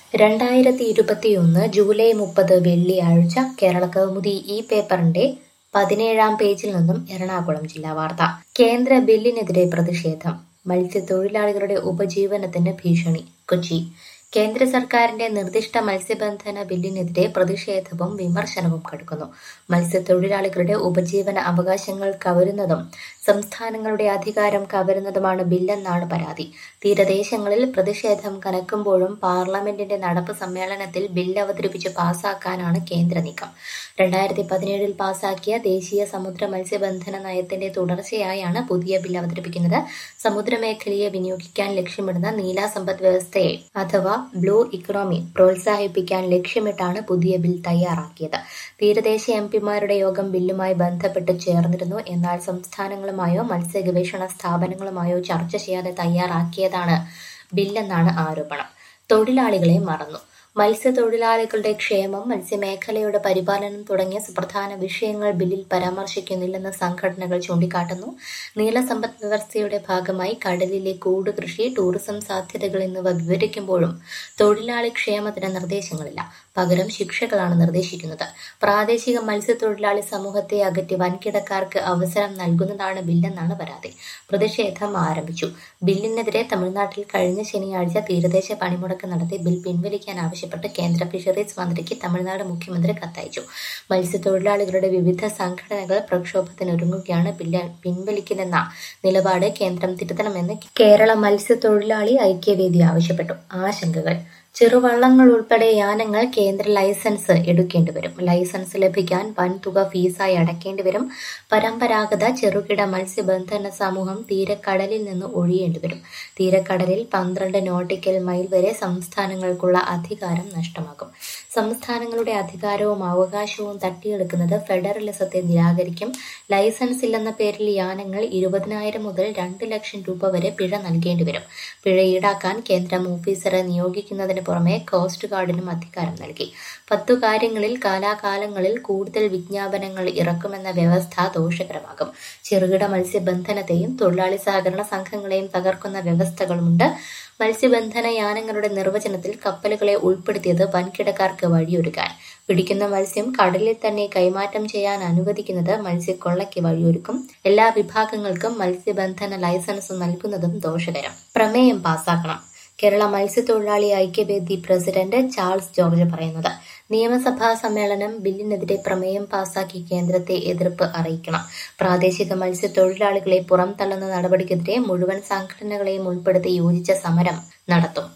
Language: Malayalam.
രണ്ടായിരത്തി ഇരുപത്തിയൊന്ന് ജൂലൈ മുപ്പത് വെള്ളിയാഴ്ച കേരളകൗമുദി ഈ പേപ്പറിന്റെ പതിനേഴാം പേജിൽ നിന്നും എറണാകുളം ജില്ലാ വാർത്ത കേന്ദ്ര ബില്ലിനെതിരെ പ്രതിഷേധം മത്സ്യത്തൊഴിലാളികളുടെ ഉപജീവനത്തിന് ഭീഷണി കൊച്ചി കേന്ദ്ര സർക്കാരിന്റെ നിർദ്ദിഷ്ട മത്സ്യബന്ധന ബില്ലിനെതിരെ പ്രതിഷേധവും വിമർശനവും കടുക്കുന്നു മത്സ്യത്തൊഴിലാളികളുടെ ഉപജീവന അവകാശങ്ങൾ കവരുന്നതും സംസ്ഥാനങ്ങളുടെ അധികാരം കവരുന്നതുമാണ് ബില്ലെന്നാണ് പരാതി തീരദേശങ്ങളിൽ പ്രതിഷേധം കനക്കുമ്പോഴും പാർലമെന്റിന്റെ നടപ്പ് സമ്മേളനത്തിൽ ബില്ല് അവതരിപ്പിച്ച് പാസാക്കാനാണ് കേന്ദ്ര നീക്കം രണ്ടായിരത്തി പതിനേഴിൽ പാസാക്കിയ ദേശീയ സമുദ്ര മത്സ്യബന്ധന നയത്തിന്റെ തുടർച്ചയായാണ് പുതിയ ബിൽ അവതരിപ്പിക്കുന്നത് സമുദ്രമേഖലയെ വിനിയോഗിക്കാൻ ലക്ഷ്യമിടുന്ന നീല സമ്പദ് വ്യവസ്ഥയെ അഥവാ ബ്ലൂ ഇക്കണോമി പ്രോത്സാഹിപ്പിക്കാൻ ലക്ഷ്യമിട്ടാണ് പുതിയ ബിൽ തയ്യാറാക്കിയത് തീരദേശ എം പിമാരുടെ യോഗം ബില്ലുമായി ബന്ധപ്പെട്ട് ചേർന്നിരുന്നു എന്നാൽ സംസ്ഥാനങ്ങളുമായോ മത്സ്യ ഗവേഷണ സ്ഥാപനങ്ങളുമായോ ചർച്ച ചെയ്യാതെ തയ്യാറാക്കിയതാണ് ബില്ലെന്നാണ് ആരോപണം തൊഴിലാളികളെ മറന്നു മത്സ്യത്തൊഴിലാളികളുടെ ക്ഷേമം മത്സ്യമേഖലയുടെ പരിപാലനം തുടങ്ങിയ സുപ്രധാന വിഷയങ്ങൾ ബില്ലിൽ പരാമർശിക്കുന്നില്ലെന്ന് സംഘടനകൾ ചൂണ്ടിക്കാട്ടുന്നു നീലസമ്പദ് വ്യവസ്ഥയുടെ ഭാഗമായി കടലിലെ കൂട് കൃഷി ടൂറിസം സാധ്യതകൾ എന്നിവ വിവരിക്കുമ്പോഴും തൊഴിലാളി ക്ഷേമത്തിന് നിർദ്ദേശങ്ങളില്ല പകരം ശിക്ഷകളാണ് നിർദ്ദേശിക്കുന്നത് പ്രാദേശിക മത്സ്യത്തൊഴിലാളി സമൂഹത്തെ അകറ്റി വൻകിടക്കാർക്ക് അവസരം നൽകുന്നതാണ് ബില്ലെന്നാണ് പരാതി പ്രതിഷേധം ആരംഭിച്ചു ബില്ലിനെതിരെ തമിഴ്നാട്ടിൽ കഴിഞ്ഞ ശനിയാഴ്ച തീരദേശ പണിമുടക്ക് നടത്തി ബിൽ പിൻവലിക്കാൻ ആവശ്യപ്പെട്ട് കേന്ദ്ര ഫിഷറീസ് മന്ത്രിക്ക് തമിഴ്നാട് മുഖ്യമന്ത്രി കത്തയച്ചു മത്സ്യത്തൊഴിലാളികളുടെ വിവിധ സംഘടനകൾ പ്രക്ഷോഭത്തിനൊരുങ്ങുകയാണ് ബില്ല് പിൻവലിക്കില്ലെന്ന നിലപാട് കേന്ദ്രം തിരുത്തണമെന്ന് കേരള മത്സ്യത്തൊഴിലാളി ഐക്യവേദി ആവശ്യപ്പെട്ടു ആശങ്കകൾ ചെറുവള്ളങ്ങൾ ഉൾപ്പെടെ യാനങ്ങൾ കേന്ദ്ര ലൈസൻസ് എടുക്കേണ്ടി വരും ലൈസൻസ് ലഭിക്കാൻ വൻതുക ഫീസായി അടയ്ക്കേണ്ടി വരും പരമ്പരാഗത ചെറുകിട മത്സ്യബന്ധന സമൂഹം തീരക്കടലിൽ നിന്ന് ഒഴിയേണ്ടി വരും തീരക്കടലിൽ പന്ത്രണ്ട് നോട്ടിക്കൽ മൈൽ വരെ സംസ്ഥാനങ്ങൾക്കുള്ള അധികാരം നഷ്ടമാകും സംസ്ഥാനങ്ങളുടെ അധികാരവും അവകാശവും തട്ടിയെടുക്കുന്നത് ഫെഡറലിസത്തെ നിരാകരിക്കും ലൈസൻസ് ഇല്ലെന്ന പേരിൽ യാനങ്ങൾ ഇരുപതിനായിരം മുതൽ രണ്ട് ലക്ഷം രൂപ വരെ പിഴ നൽകേണ്ടി വരും പിഴ ഈടാക്കാൻ കേന്ദ്രം ഓഫീസറെ നിയോഗിക്കുന്നതിന് പുറമെ കോസ്റ്റ് ഗാർഡിനും അധികാരം നൽകി പത്തു കാര്യങ്ങളിൽ കാലാകാലങ്ങളിൽ കൂടുതൽ വിജ്ഞാപനങ്ങൾ ഇറക്കുമെന്ന വ്യവസ്ഥ ദോഷകരമാകും ചെറുകിട മത്സ്യബന്ധനത്തെയും തൊഴിലാളി സഹകരണ സംഘങ്ങളെയും തകർക്കുന്ന വ്യവസ്ഥകളുമുണ്ട് മത്സ്യബന്ധന യാനങ്ങളുടെ നിർവചനത്തിൽ കപ്പലുകളെ ഉൾപ്പെടുത്തിയത് വൻകിടക്കാർക്ക് വഴിയൊരുക്കാൻ പിടിക്കുന്ന മത്സ്യം കടലിൽ തന്നെ കൈമാറ്റം ചെയ്യാൻ അനുവദിക്കുന്നത് മത്സ്യക്കൊള്ളയ്ക്ക് വഴിയൊരുക്കും എല്ലാ വിഭാഗങ്ങൾക്കും മത്സ്യബന്ധന ലൈസൻസ് നൽകുന്നതും ദോഷകരം പ്രമേയം പാസാക്കണം കേരള മത്സ്യത്തൊഴിലാളി ഐക്യവേദി പ്രസിഡന്റ് ചാൾസ് ജോർജ് പറയുന്നത് നിയമസഭാ സമ്മേളനം ബില്ലിനെതിരെ പ്രമേയം പാസാക്കി കേന്ദ്രത്തെ എതിർപ്പ് അറിയിക്കണം പ്രാദേശിക മത്സ്യത്തൊഴിലാളികളെ പുറംതള്ളുന്ന നടപടിക്കെതിരെ മുഴുവൻ സംഘടനകളെയും ഉൾപ്പെടുത്തി യോജിച്ച സമരം നടത്തും